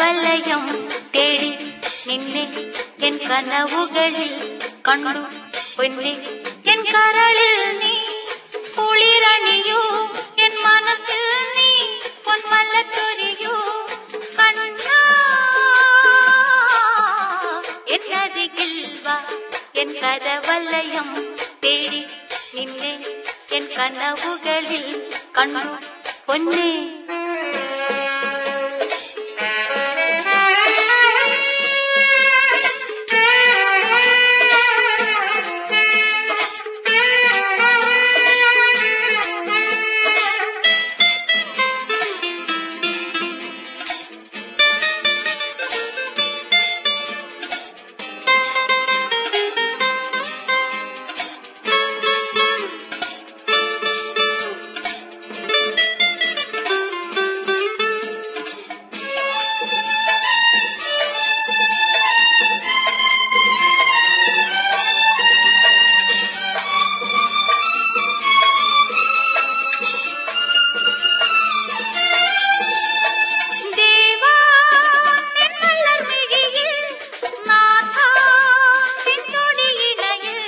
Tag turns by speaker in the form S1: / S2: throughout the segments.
S1: கரவலயம் தேடி நின்னே என் கனவுகளில் கண்டு பொன்னே என் கரளில் நீ குளிரணியோ என் மனசில் நீ பொன் மலத்துரியோ கண்ணா என் அருகில் வா என் கரவலயம் தேடி நின்னே என் கனவுகளில் கண்டு பொன்னே தேவா என் மலர் மிழியில் நாதா என் கொடியிடையில்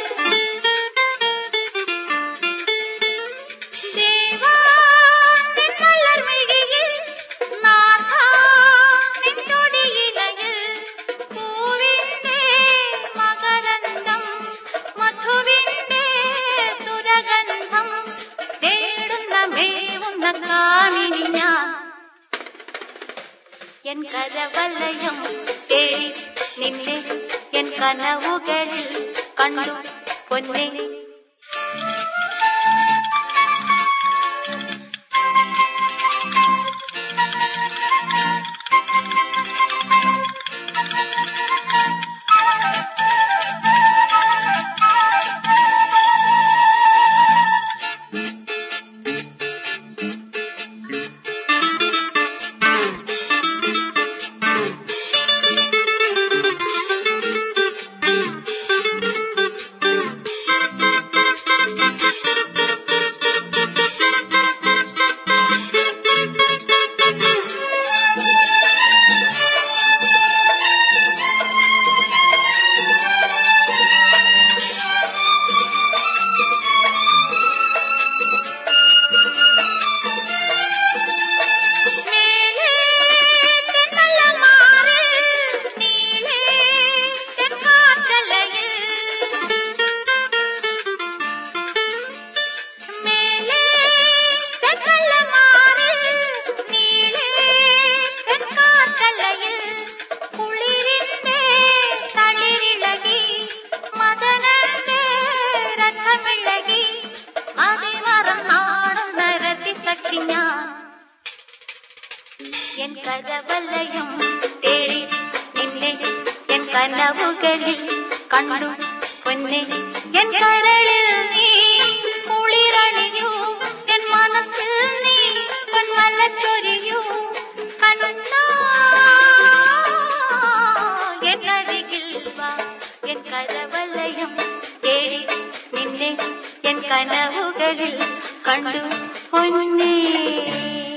S1: தேவா என் மலர் மிழியில் நாதா என் கொடியிடையில் பூவிந்தே மகரந்தம் மதுவிந்தே சுரகந்தம் தேடுന്ന മേവുന്ന കാമിനി ഞാൻ എൻ കരവലയം തേടി നിന്നെ എൻ കനവുകളിൽ കണ്ടു പൊന്നെ மேலே தென்னலமாறு நீலே தென்காற்றலையில் மேலே தென்னலமாறு நீலே தென்காற்றலையில் குளிரிந்தே தளிரிழகி மதனந்தே ரத்தமிழகி அதிவரம் நாடும் நரதி சக்தி ஞான் என் கதவலயம் தேடி நின்னே என் கனவுகளில் கண்டு பொன்னே என் கரளில் நீ குளிரணியோ என் மனசில் நீ பொன் மலச்சொரியோ கண்ணா என் அருகில் வா என் கதவலயம் தேடி நின்னே என் கனவுகளில் கண்டு பொன்னே